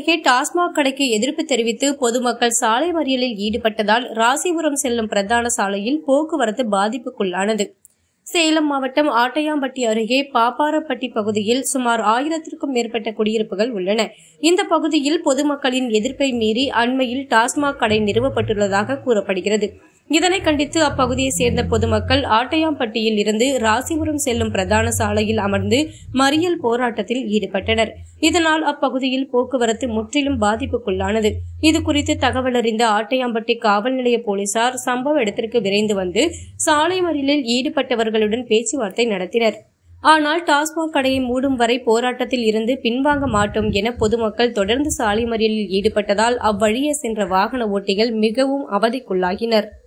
அருகே டாஸ்மாக் கடைக்கு எதிர்ப்பு தெரிவித்து பொதுமக்கள் சாலை மறியலில் ஈடுபட்டதால் ராசிபுரம் செல்லும் பிரதான சாலையில் போக்குவரத்து பாதிப்புக்குள்ளானது சேலம் மாவட்டம் ஆட்டையாம்பட்டி அருகே பாப்பாரப்பட்டி பகுதியில் சுமார் ஆயிரத்திற்கும் மேற்பட்ட குடியிருப்புகள் உள்ளன இந்த பகுதியில் பொதுமக்களின் எதிர்ப்பை மீறி அண்மையில் டாஸ்மாக் கடை நிறுவப்பட்டுள்ளதாக கூறப்படுகிறது இதனை கண்டித்து அப்பகுதியைச் சேர்ந்த பொதுமக்கள் ஆட்டையாம்பட்டியில் இருந்து ராசிபுரம் செல்லும் பிரதான சாலையில் அமர்ந்து மறியல் போராட்டத்தில் ஈடுபட்டனர் இதனால் அப்பகுதியில் போக்குவரத்து முற்றிலும் பாதிப்புக்குள்ளானது இதுகுறித்து தகவல் அறிந்த ஆட்டையாம்பட்டி காவல் நிலைய போலீசார் சம்பவ இடத்திற்கு விரைந்து வந்து சாலை மறியலில் ஈடுபட்டவர்களுடன் பேச்சுவார்த்தை நடத்தினர் ஆனால் டாஸ்மாக் கடையை மூடும் வரை போராட்டத்தில் இருந்து பின்வாங்க மாட்டோம் என பொதுமக்கள் தொடர்ந்து சாலை மறியலில் ஈடுபட்டதால் அவ்வழியே சென்ற வாகன ஓட்டிகள் மிகவும் அவதிக்குள்ளாகினர்